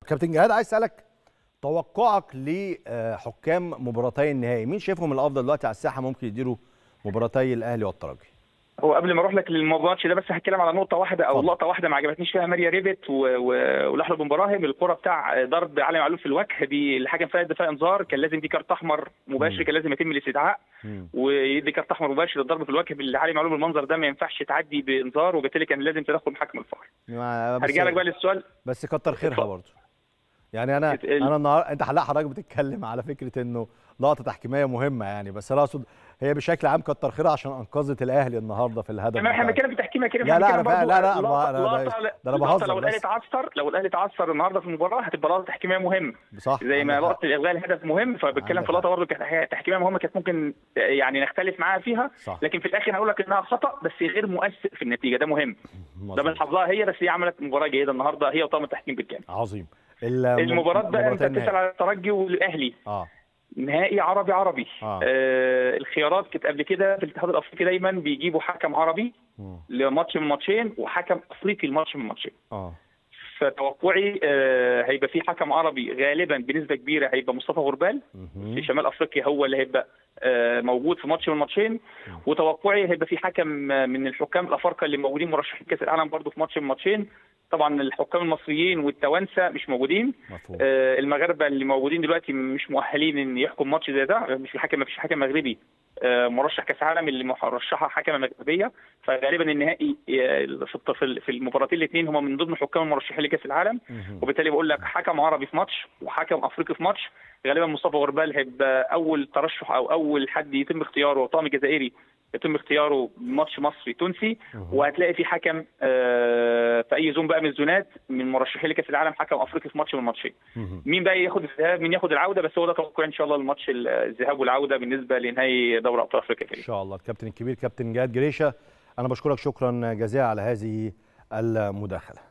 كابتن جهاد عايز اسالك توقعك لحكام مباراتي النهائي مين شايفهم الافضل دلوقتي على الساحه ممكن يديروا مباراتي الاهلي والترجي هو قبل ما اروح لك للماتش ده بس هتكلم على نقطه واحده او اتفضل. لقطه واحده ما عجبتنيش فيها ماريا ريفيت و- و- والاحمد بن براهيم الكره بتاع ضرب علي معلول في الوجه دي الحكم فيها دفاع انذار كان لازم دي كارت احمر مباشر مم. كان لازم يتم الاستدعاء مم. ويدي كارت احمر مباشر للضرب في الوجه بالعلي معلول بالمنظر ده ما ينفعش تعدي بانذار وبالتالي كان لازم تدخل محكم الفار ما- بس هرجع لك بقى للسؤال بس كتر خيرها اتفضل. برضه يعني انا ال- انا النهار انت لا حضرتك بتتكلم على فكره انه لقطه تحكيميه مهمه يعني بس انا اقصد هي بشكل عام كتر خيرها عشان انقذت الاهلي النهارده في الهدف تمام احنا بتاعها. بنتكلم في تحكيم يا كريم لا، إحنا لا، بنتكلم أنا برضو فا- لا، لا، لقطة- ما أنا ده- لقطة- ده أنا لقطة بهزر لو الاهلي بس. اتعثر لو الاهلي اتعثر النهارده في المباراه هتبقى لقطه تحكيميه مهمه صح زي ما عندك حق. لقطه الالغاء الهدف مهم فبتكلم عندك في لقطه حق. برضه كانت تحكيميه مهمه كانت ممكن يعني نختلف معاها فيها صح. لكن في الاخر هقول لك انها خطا بس غير مؤثر في النتيجه ده مهم ده من مظبوط. حظها هي بس هي عملت مباراه جيده النهارده هي وطاقم التحكيم بالكامل عظيم المباراه بقى انت مباراتين بتسال النهائي. على الترجي والاهلي اه نهائي عربي عربي آه. آه الخيارات كانت قبل كده في الاتحاد الافريقي دايما بيجيبوا حكم عربي مم. لماتش من ماتشين وحكم افريقي لماتش من ماتشين اه فتوقعي آه هيبقى في حكم عربي غالبا بنسبه كبيره هيبقى مصطفى غربال مهم. في شمال افريقيا هو اللي هيبقى آه، موجود في ماتش من الماتشين وتوقعي هيبقى في حكم آه، من الحكام الافارقه اللي موجودين مرشحين كاس العالم برضه في ماتش من الماتشين طبعا الحكام المصريين والتوانسه مش موجودين مفهوم آه، المغاربه اللي موجودين دلوقتي مش مؤهلين ان يحكم ماتش زي ده مش الحكم ما فيش حكم مغربي آه، مرشح كاس عالم اللي مرشحه حكمه مغربيه فغالبا النهائي آه، في الت- في ال- في المباراتين الاثنين هم من ضمن حكام المرشحين لكاس العالم مهم. وبالتالي بقول لك حكم عربي في ماتش وحكم افريقي في ماتش غالبا مصطفى غربال هيبقى اول ترشح او اول حد يتم اختياره طامي جزائري يتم اختياره ماتش مصري تونسي مهم. وهتلاقي في حكم آه، في اي زون بقى من الزونات من مرشحين لكاس العالم حكم افريقي في ماتش من الماتشين مهم. مين بقى ياخد الذهاب مين ياخد العوده بس هو ده توقع ان شاء الله الماتش الذهاب والعوده بالنسبه لنهائي دوري ابطال افريقيا ان كريم. شاء الله الكابتن الكبير كابتن جهاد جريشه انا بشكرك شكرا جزيلا على هذه المداخله